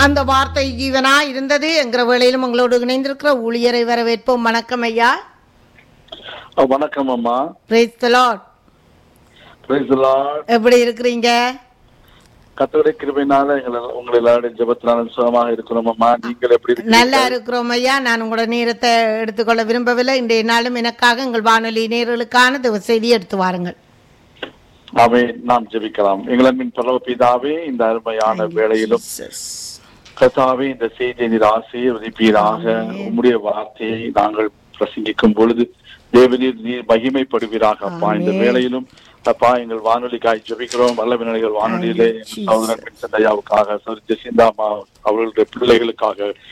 அந்த வார்த்தை ஜீவனா இருந்தது என்கிற வேளையிலும் உங்களோடு இணைந்திருக்கிற ஊழியரை வரவேற்போம் வணக்கம் ஐயா அஹ் வணக்கம் அம்மா praise the Lord Praise the Lord. எப்படி இருக்கிறீங்க கர்த்தருடைய கிருபையினால எங்களை உங்களை எல்லாருடைய ஜெபத்தினால சுகமாக இருக்கிறோம் அம்மா நீங்கள் எப்படி இருக்கீங்க? நல்லா இருக்கிறோம் ஐயா நான் உங்களோட நேரத்தை எடுத்துக்கொள்ள விரும்பவில்லை இன்றைய நாளும் எனக்காக எங்கள் வானொலி நேர்களுக்கான தேவ செய்தி எடுத்து வாருங்கள் ஆமே நாம் ஜெபிக்கலாம் எங்களின் பரவ பிதாவே இந்த அருமையான வேளையிலும் கர்த்தாவே இந்த செய்தியை நீர் ஆசீர்வதிப்பீராக உம்முடைய வார்த்தையை நாங்கள் பிரசங்கிக்கும் பொழுது தேவநீர் நீர் மகிமைப்படுவீராக அப்பா இந்த ஆமென். வேளையிலும் அப்பா எங்கள் வானொலிக்காய் ஜெபிக்கிறோம் வல்ல வினடிகள் வானொலியிலே Jesus. சகோதரன் ஜெசிந்தாவுக்காக சகோதரி ஜெசிந்தா அம்மா அவர்களுடைய பிள்ளைகளுக்காக